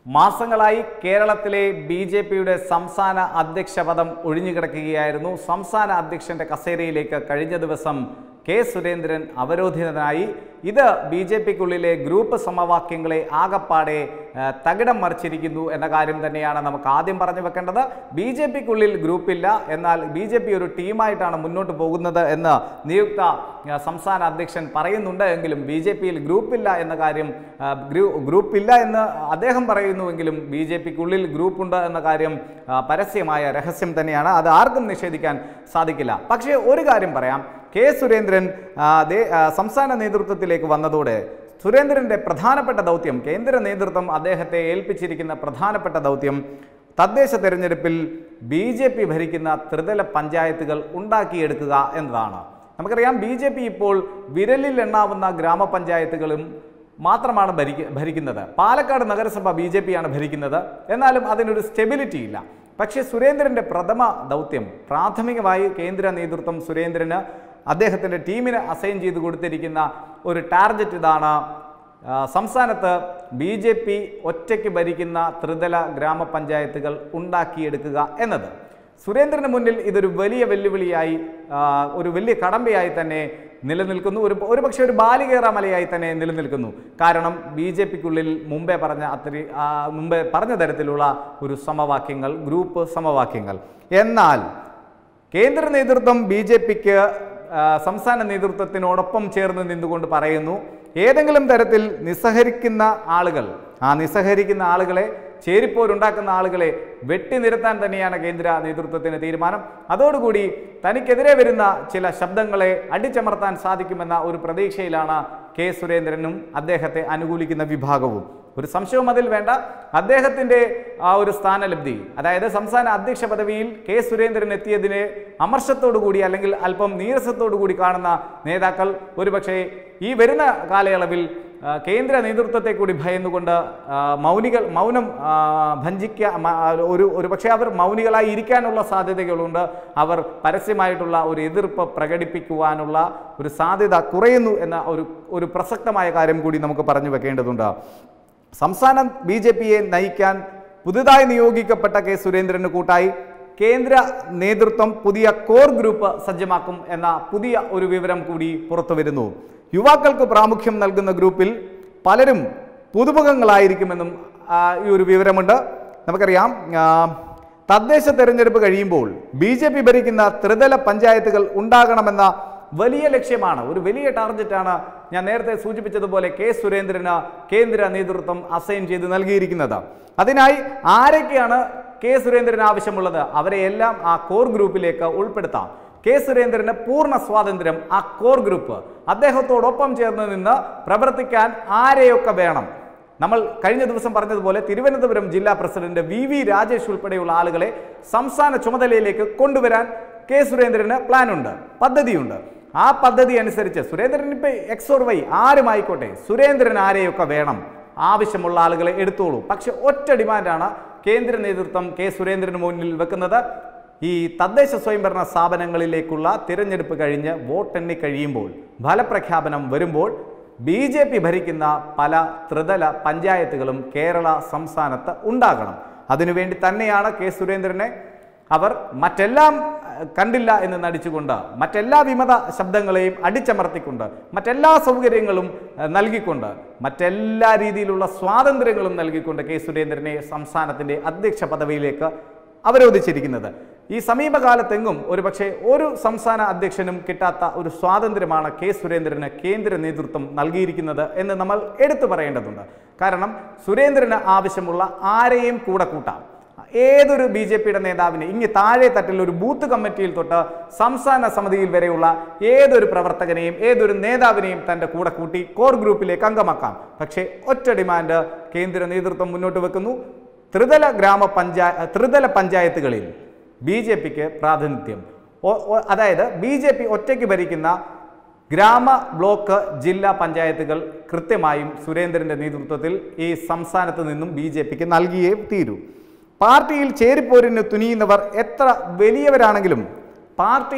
മാസങ്ങളായി കേരളത്തിലെ B J പിയുടെ സംസ്ഥാന അധ്യക്ഷ പദം ഒഴിഞ്ഞുകിടക്കുകയായിരുന്നു സംസ്ഥാന അധ്യക്ഷന്റെ കസേരയിലേക്ക് കഴിഞ്ഞ ദിവസം കെ സുരേന്ദ്രൻ അവരോധിതനായി ഇത് ബി ജെ പിക്കുള്ളിലെ ഗ്രൂപ്പ് സമവാക്യങ്ങളെ ആകപ്പാടെ ആ, തകിടം മറിച്ചിരിക്കുന്നു എന്ന കാര്യം തന്നെയാണ് നമുക്ക് ആദ്യം പറഞ്ഞു വെക്കേണ്ടത് ബി ജെ പിക്കുള്ളിൽ ഗ്രൂപ്പില്ല എന്നാൽ ബി ജെ പി ഒരു ടീമായിട്ടാണ് മുന്നോട്ട് പോകുന്നത് എന്ന് നിയുക്ത ആ, സംസ്ഥാന അധ്യക്ഷൻ പറയുന്നുണ്ട് എങ്കിലും ബി ജെ പിയിൽ ഗ്രൂപ്പില്ല എന്ന കാര്യം ആ, ഗ്രൂ- ഗ്രൂപ്പില്ല എന്ന് അദ്ദേഹം പറയുന്നുവെങ്കിലും ബി ജെ പിക്കുള്ളിൽ ഗ്രൂപ്പുണ്ട് എന്ന കാര്യം ആ, പരസ്യമായ രഹസ്യം തന്നെയാണ് അത് ആർക്കും നിഷേധിക്കാൻ സാധിക്കില്ല പക്ഷേ ഒരു കാര്യം പറയാം കെ സുരേന്ദ്രൻ ആ, ദേ- ആ, സംസ്ഥാന നേതൃത്വത്തിലേക്ക് വന്നതോടെ സുരേന്ദ്രന്റെ പ്രധാനപ്പെട്ട ദൗത്യം കേന്ദ്ര നേതൃത്വം അദ്ദേഹത്തെ ഏൽപ്പിച്ചിരിക്കുന്ന പ്രധാനപ്പെട്ട ദൗത്യം തദ്ദേശ തെരഞ്ഞെടുപ്പിൽ ബി ജെ പി ഭരിക്കുന്ന ത്രിതല പഞ്ചായത്തുകൾ ഉണ്ടാക്കിയെടുക്കുക എന്നതാണ് നമുക്കറിയാം ബി ജെ പി ഇപ്പോൾ വിരലിൽ എണ്ണാവുന്ന ഗ്രാമപഞ്ചായത്തുകളും മാത്രമാണ് ഭരിക്ക ഭരിക്കുന്നത് പാലക്കാട് നഗരസഭ ബി ജെ പിയാണ് ഭരിക്കുന്നത് എന്നാലും അതിനൊരു സ്റ്റെബിലിറ്റി ഇല്ല പക്ഷേ സുരേന്ദ്രന്റെ പ്രഥമ ദൗത്യം പ്രാഥമികമായി കേന്ദ്ര നേതൃത്വം സുരേന്ദ്രന് അദ്ദേഹത്തിൻ്റെ ടീമിന് അസൈൻ ചെയ്ത് കൊടുത്തിരിക്കുന്ന ഒരു ടാർഗറ്റ് ഇതാണ് ആ, സംസ്ഥാനത്ത് ബി ജെ പി ഒറ്റയ്ക്ക് ഭരിക്കുന്ന ത്രിതല ഗ്രാമപഞ്ചായത്തുകൾ ഉണ്ടാക്കിയെടുക്കുക എന്നത് സുരേന്ദ്രന് മുന്നിൽ ഇതൊരു വലിയ വെല്ലുവിളിയായി ആ, ഒരു വലിയ കടമ്പയായി തന്നെ നിലനിൽക്കുന്നു ഒരു ഒരു പക്ഷേ ഒരു ബാലികേറ മലയായി തന്നെ നിലനിൽക്കുന്നു കാരണം ബി ജെ പിക്കുള്ളിൽ മുമ്പേ പറഞ്ഞ അത്ര ആ, മുമ്പേ പറഞ്ഞ തരത്തിലുള്ള ഒരു സമവാക്യങ്ങൾ ഗ്രൂപ്പ് സമവാക്യങ്ങൾ എന്നാൽ കേന്ദ്ര നേതൃത്വം ബി ജെ പിക്ക് സംസ്ഥാന നേതൃത്വത്തിനോടൊപ്പം ചേർന്ന് നിന്നുകൊണ്ട് പറയുന്നു ഏതെങ്കിലും തരത്തിൽ നിസ്സഹരിക്കുന്ന ആളുകൾ ആ നിസ്സഹരിക്കുന്ന ആളുകളെ ചേരിപ്പോരുണ്ടാക്കുന്ന ആളുകളെ വെട്ടിനിരത്താൻ തന്നെയാണ് കേന്ദ്ര നേതൃത്വത്തിന് തീരുമാനം അതോടുകൂടി തനിക്കെതിരെ വരുന്ന ചില ശബ്ദങ്ങളെ അടിച്ചമർത്താൻ സാധിക്കുമെന്ന ഒരു പ്രതീക്ഷയിലാണ് കെ സുരേന്ദ്രനും അദ്ദേഹത്തെ അനുകൂലിക്കുന്ന വിഭാഗവും ഒരു സംശയവും അതിൽ വേണ്ട അദ്ദേഹത്തിൻ്റെ ആ ഒരു സ്ഥാനലബ്ധി അതായത് സംസ്ഥാന അധ്യക്ഷ പദവിയിൽ കെ സുരേന്ദ്രൻ എത്തിയതിനെ അമർഷത്തോടു കൂടി അല്ലെങ്കിൽ അല്പം നീരസത്തോടു കൂടി കാണുന്ന നേതാക്കൾ ഒരുപക്ഷെ ഈ വരുന്ന കാലയളവിൽ ആ, കേന്ദ്ര നേതൃത്വത്തെ കൂടി ഭയന്നുകൊണ്ട് ആ, മൗനികൾ മൗനം ആ, ഭഞ്ജിക്ക മ- ഒരു ഒരു പക്ഷേ അവർ മൗനികളായി ഇരിക്കാനുള്ള സാധ്യതകളുണ്ട് അവർ പരസ്യമായിട്ടുള്ള ഒരു എതിർപ്പ് പ്രകടിപ്പിക്കുവാനുള്ള ഒരു സാധ്യത കുറയുന്നു എന്ന ഒരു ഒരു പ്രസക്തമായ കാര്യം കൂടി നമുക്ക് പറഞ്ഞു വെക്കേണ്ടതുണ്ട് സംസ്ഥാനം ബി ജെ പിയെ നയിക്കാൻ പുതുതായി നിയോഗിക്കപ്പെട്ട കെ സുരേന്ദ്രന് കൂട്ടായി കേന്ദ്ര നേതൃത്വം പുതിയ കോർ ഗ്രൂപ്പ് സജ്ജമാക്കും എന്ന പുതിയ ഒരു വിവരം കൂടി പുറത്തു വരുന്നു യുവാക്കൾക്ക് പ്രാമുഖ്യം നൽകുന്ന ഗ്രൂപ്പിൽ പലരും പുതുമുഖങ്ങളായിരിക്കുമെന്നും ആ, ഈ ഒരു വിവരമുണ്ട് നമുക്കറിയാം ആ, തദ്ദേശ തെരഞ്ഞെടുപ്പ് കഴിയുമ്പോൾ ബി ജെ പി ഭരിക്കുന്ന ത്രിതല പഞ്ചായത്തുകൾ ഉണ്ടാകണമെന്ന വലിയ ലക്ഷ്യമാണ് ഒരു വലിയ ടാർഗറ്റാണ് ഞാൻ നേരത്തെ സൂചിപ്പിച്ചതുപോലെ കെ സുരേന്ദ്രന് കേന്ദ്ര നേതൃത്വം അസൈൻ ചെയ്ത് നൽകിയിരിക്കുന്നത് അതിനായി ആരൊക്കെയാണ് കെ സുരേന്ദ്രന് ആവശ്യമുള്ളത് അവരെ എല്ലാം ആ കോർ ഗ്രൂപ്പിലേക്ക് ഉൾപ്പെടുത്താം കെ സുരേന്ദ്രന് പൂർണ്ണ സ്വാതന്ത്ര്യം ആ കോർ ഗ്രൂപ്പ് അദ്ദേഹത്തോടൊപ്പം ചേർന്ന് നിന്ന് പ്രവർത്തിക്കാൻ ആരെയൊക്കെ വേണം നമ്മൾ കഴിഞ്ഞ ദിവസം പറഞ്ഞതുപോലെ തിരുവനന്തപുരം ജില്ലാ പ്രസിഡന്റ് വി വി രാജേഷ് ഉൾപ്പെടെയുള്ള ആളുകളെ സംസ്ഥാന ചുമതലയിലേക്ക് കൊണ്ടുവരാൻ കെ സുരേന്ദ്രന് പ്ലാനുണ്ട് പദ്ധതിയുണ്ട് ആ പദ്ധതി അനുസരിച്ച് സുരേന്ദ്രൻ ഇപ്പൊ എക്സോർ വൈ ആരുമായിക്കോട്ടെ സുരേന്ദ്രൻ ആരെയൊക്കെ വേണം ആവശ്യമുള്ള ആളുകളെ എടുത്തോളൂ പക്ഷെ ഒറ്റ ഡിമാൻഡാണ് കേന്ദ്ര നേതൃത്വം കെ സുരേന്ദ്രന് മുന്നിൽ വെക്കുന്നത് ഈ തദ്ദേശ സ്വയംഭരണ സ്ഥാപനങ്ങളിലേക്കുള്ള തിരഞ്ഞെടുപ്പ് കഴിഞ്ഞ് വോട്ടെണ്ണി കഴിയുമ്പോൾ ഫലപ്രഖ്യാപനം വരുമ്പോൾ ബി ജെ പി ഭരിക്കുന്ന പല ത്രിതല പഞ്ചായത്തുകളും കേരള സംസ്ഥാനത്ത് ഉണ്ടാകണം അതിനുവേണ്ടി തന്നെയാണ് കെ സുരേന്ദ്രനെ അവർ മറ്റെല്ലാം അഹ്, കണ്ടില്ല എന്ന് നടിച്ചുകൊണ്ട് മറ്റെല്ലാ വിമത ശബ്ദങ്ങളെയും അടിച്ചമർത്തിക്കൊണ്ട് മറ്റെല്ലാ സൗകര്യങ്ങളും അഹ്, നൽകിക്കൊണ്ട് മറ്റെല്ലാ രീതിയിലുള്ള സ്വാതന്ത്ര്യങ്ങളും നൽകിക്കൊണ്ട് കെ സുരേന്ദ്രനെ സംസ്ഥാനത്തിൻ്റെ അധ്യക്ഷ പദവിയിലേക്ക് അവരോധിച്ചിരിക്കുന്നത് ഈ സമീപകാലത്തെങ്ങും ഒരുപക്ഷെ ഒരു സംസ്ഥാന അധ്യക്ഷനും കിട്ടാത്ത ഒരു സ്വാതന്ത്ര്യമാണ് കെ സുരേന്ദ്രന് കേന്ദ്ര നേതൃത്വം നൽകിയിരിക്കുന്നത് എന്ന് നമ്മൾ എടുത്തു പറയേണ്ടതുണ്ട് കാരണം സുരേന്ദ്രന് ആവശ്യമുള്ള ആരെയും കൂടെ കൂട്ടാം ഏതൊരു ബി ജെ പിയുടെ നേതാവിനെ ഇങ്ങ് താഴെ തട്ടിൽ ഒരു ബൂത്ത് കമ്മിറ്റിയിൽ തൊട്ട് സംസ്ഥാന സമിതിയിൽ വരെയുള്ള ഏതൊരു പ്രവർത്തകനെയും ഏതൊരു നേതാവിനെയും തൻ്റെ കൂടെ കൂട്ടി കോർ ഗ്രൂപ്പിലേക്ക് അംഗമാക്കാം പക്ഷേ ഒറ്റ ഡിമാൻഡ് കേന്ദ്ര നേതൃത്വം മുന്നോട്ട് വെക്കുന്നു ത്രിതല ഗ്രാമപഞ്ചായ ത്രിതല പഞ്ചായത്തുകളിൽ ബി ജെ പിക്ക് പ്രാതിനിധ്യം ഒ- ഒ- അതായത് ബി ജെ പി ഒറ്റയ്ക്ക് ഭരിക്കുന്ന ഗ്രാമ ബ്ലോക്ക് ജില്ലാ പഞ്ചായത്തുകൾ കൃത്യമായും സുരേന്ദ്രന്റെ നേതൃത്വത്തിൽ ഈ സംസ്ഥാനത്ത് നിന്നും ബി ജെ പിക്ക് നൽകിയേ തീരൂ പാർട്ടിയിൽ ചേരിപ്പോരിന് തുനിയുന്നവർ എത്ര വലിയവരാണെങ്കിലും പാർട്ടിയിൽ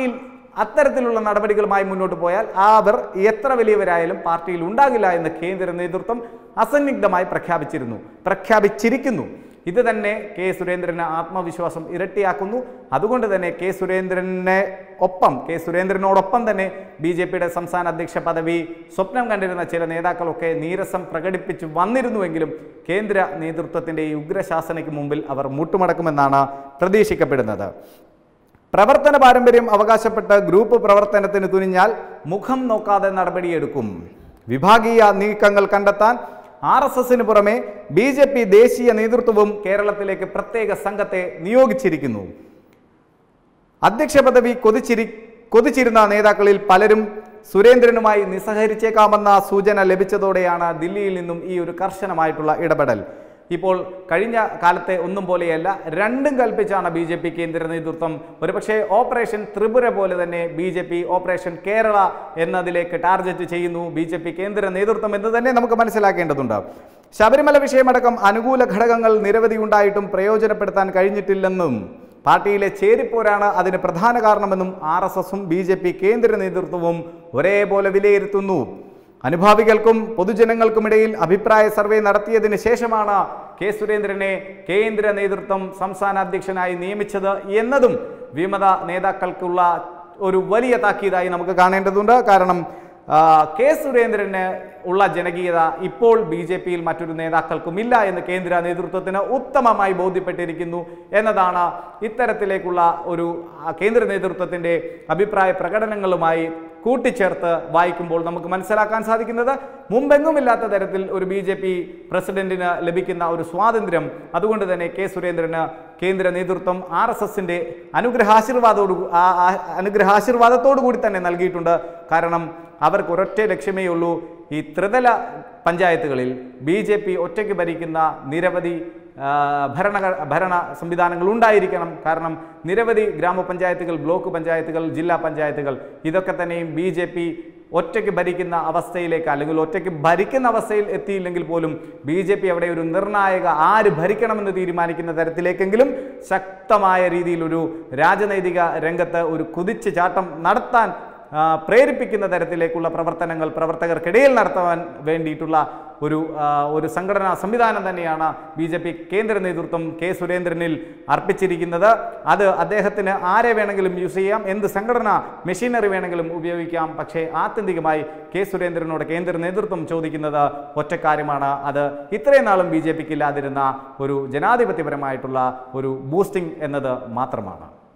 അത്തരത്തിലുള്ള നടപടികളുമായി മുന്നോട്ട് പോയാൽ അവർ എത്ര വലിയവരായാലും പാർട്ടിയിൽ ഉണ്ടാകില്ല എന്ന് കേന്ദ്ര നേതൃത്വം അസന്നിഗ്ധമായി പ്രഖ്യാപിച്ചിരുന്നു പ്രഖ്യാപിച്ചിരിക്കുന്നു ഇത് തന്നെ കെ സുരേന്ദ്രന് ആത്മവിശ്വാസം ഇരട്ടിയാക്കുന്നു അതുകൊണ്ട് തന്നെ കെ സുരേന്ദ്രനെ ഒപ്പം കെ സുരേന്ദ്രനോടൊപ്പം തന്നെ ബി ജെ പിയുടെ സംസ്ഥാന അധ്യക്ഷ പദവി സ്വപ്നം കണ്ടിരുന്ന ചില നേതാക്കളൊക്കെ നീരസം പ്രകടിപ്പിച്ചു വന്നിരുന്നുവെങ്കിലും കേന്ദ്ര നേതൃത്വത്തിൻ്റെ ഈ ഉഗ്രശാസനയ്ക്ക് മുമ്പിൽ അവർ മുട്ടുമടക്കുമെന്നാണ് പ്രതീക്ഷിക്കപ്പെടുന്നത് പ്രവർത്തന പാരമ്പര്യം അവകാശപ്പെട്ട് ഗ്രൂപ്പ് പ്രവർത്തനത്തിന് തുനിഞ്ഞാൽ മുഖം നോക്കാതെ നടപടിയെടുക്കും വിഭാഗീയ നീക്കങ്ങൾ കണ്ടെത്താൻ ആർ എസ് എസിന് പുറമെ ബി ജെ പി ദേശീയ നേതൃത്വവും കേരളത്തിലേക്ക് പ്രത്യേക സംഘത്തെ നിയോഗിച്ചിരിക്കുന്നു അധ്യക്ഷ പദവി കൊതിച്ചിരി കൊതിച്ചിരുന്ന നേതാക്കളിൽ പലരും സുരേന്ദ്രനുമായി നിസ്സഹരിച്ചേക്കാമെന്ന സൂചന ലഭിച്ചതോടെയാണ് ദില്ലിയിൽ നിന്നും ഈ ഒരു കർശനമായിട്ടുള്ള ഇടപെടൽ ഇപ്പോൾ കഴിഞ്ഞ കാലത്തെ ഒന്നും പോലെയല്ല രണ്ടും കൽപ്പിച്ചാണ് ബി ജെ പി കേന്ദ്ര നേതൃത്വം ഒരുപക്ഷെ ഓപ്പറേഷൻ ത്രിപുര പോലെ തന്നെ B J P operation Kerala എന്നതിലേക്ക് ടാർഗറ്റ് ചെയ്യുന്നു ബി ജെ പി കേന്ദ്ര നേതൃത്വം എന്ന് തന്നെ നമുക്ക് മനസ്സിലാക്കേണ്ടതുണ്ട് ശബരിമല വിഷയമടക്കം അനുകൂല ഘടകങ്ങൾ നിരവധി ഉണ്ടായിട്ടും പ്രയോജനപ്പെടുത്താൻ കഴിഞ്ഞിട്ടില്ലെന്നും പാർട്ടിയിലെ ചേരിപ്പോരാണ് അതിന് പ്രധാന കാരണമെന്നും ആർ എസ് എസും ബി ജെ പി കേന്ദ്ര നേതൃത്വവും ഒരേപോലെ വിലയിരുത്തുന്നു അനുഭാവികൾക്കും പൊതുജനങ്ങൾക്കുമിടയിൽ അഭിപ്രായ സർവേ നടത്തിയതിന് ശേഷമാണ് കെ സുരേന്ദ്രനെ കേന്ദ്ര നേതൃത്വം സംസ്ഥാന അധ്യക്ഷനായി നിയമിച്ചത് എന്നതും വിമത നേതാക്കൾക്കുള്ള ഒരു വലിയ താക്കീതായി നമുക്ക് കാണേണ്ടതുണ്ട് കാരണം ആ, കെ സുരേന്ദ്രന് ഉള്ള ജനകീയത ഇപ്പോൾ ബി ജെ പിയിൽ മറ്റൊരു നേതാക്കൾക്കുമില്ല എന്ന് കേന്ദ്ര നേതൃത്വത്തിന് ഉത്തമമായി ബോധ്യപ്പെട്ടിരിക്കുന്നു എന്നതാണ് ഇത്തരത്തിലേക്കുള്ള ഒരു ആ, കേന്ദ്ര നേതൃത്വത്തിൻ്റെ അഭിപ്രായ പ്രകടനങ്ങളുമായി കൂട്ടിച്ചേർത്ത് വായിക്കുമ്പോൾ നമുക്ക് മനസ്സിലാക്കാൻ സാധിക്കുന്നത് മുമ്പെങ്ങുമില്ലാത്ത തരത്തിൽ ഒരു ബി ജെ പി പ്രസിഡന്റിന് ലഭിക്കുന്ന ഒരു സ്വാതന്ത്ര്യം അതുകൊണ്ട് തന്നെ കെ സുരേന്ദ്രന് കേന്ദ്ര നേതൃത്വം ആർ എസ് എസിൻ്റെ അനുഗ്രഹാശീർവാദോടു ആ- ആ- അനുഗ്രഹാശീർവാദത്തോടു കൂടി തന്നെ നൽകിയിട്ടുണ്ട് കാരണം അവർക്ക് ഒരൊറ്റ ലക്ഷ്യമേ ഉള്ളൂ ഈ ത്രിതല പഞ്ചായത്തുകളിൽ ബി ജെ പി ഒറ്റയ്ക്ക് ഭരിക്കുന്ന നിരവധി ആ, ഭരണ ഭരണ സംവിധാനങ്ങൾ ഉണ്ടായിരിക്കണം കാരണം നിരവധി ഗ്രാമപഞ്ചായത്തുകൾ ബ്ലോക്ക് പഞ്ചായത്തുകൾ ജില്ലാ പഞ്ചായത്തുകൾ ഇതൊക്കെ തന്നെയും ബി ജെ പി ഒറ്റയ്ക്ക് ഭരിക്കുന്ന അവസ്ഥയിലേക്ക് അല്ലെങ്കിൽ ഒറ്റയ്ക്ക് ഭരിക്കുന്ന അവസ്ഥയിൽ എത്തിയില്ലെങ്കിൽ പോലും ബി ജെ പി അവിടെ ഒരു നിർണായക ആര് ഭരിക്കണമെന്ന് തീരുമാനിക്കുന്ന തരത്തിലേക്കെങ്കിലും ശക്തമായ രീതിയിൽ ഒരു രാജനൈതിക രംഗത്ത് ഒരു കുതിച്ചു ചാട്ടം നടത്താൻ ആ, പ്രേരിപ്പിക്കുന്ന തരത്തിലേക്കുള്ള പ്രവർത്തനങ്ങൾ പ്രവർത്തകർക്കിടയിൽ നടത്താൻ വേണ്ടിയിട്ടുള്ള ഒരു ആ, ഒരു സംഘടനാ സംവിധാനം തന്നെയാണ് ബി ജെ പി കേന്ദ്ര നേതൃത്വം കെ സുരേന്ദ്രനിൽ അർപ്പിച്ചിരിക്കുന്നത് അത് അദ്ദേഹത്തിന് ആരെ വേണമെങ്കിലും യൂസ് ചെയ്യാം എന്ത് സംഘടന മെഷീനറി വേണമെങ്കിലും ഉപയോഗിക്കാം പക്ഷേ ആത്യന്തികമായി കെ സുരേന്ദ്രനോട് കേന്ദ്ര നേതൃത്വം ചോദിക്കുന്നത് ഒറ്റക്കാര്യമാണ് അത് ഇത്രയും നാളും ബി ജെ പിക്ക് ഇല്ലാതിരുന്ന ഒരു ജനാധിപത്യപരമായിട്ടുള്ള ഒരു ബൂസ്റ്റിംഗ് എന്നത് മാത്രമാണ്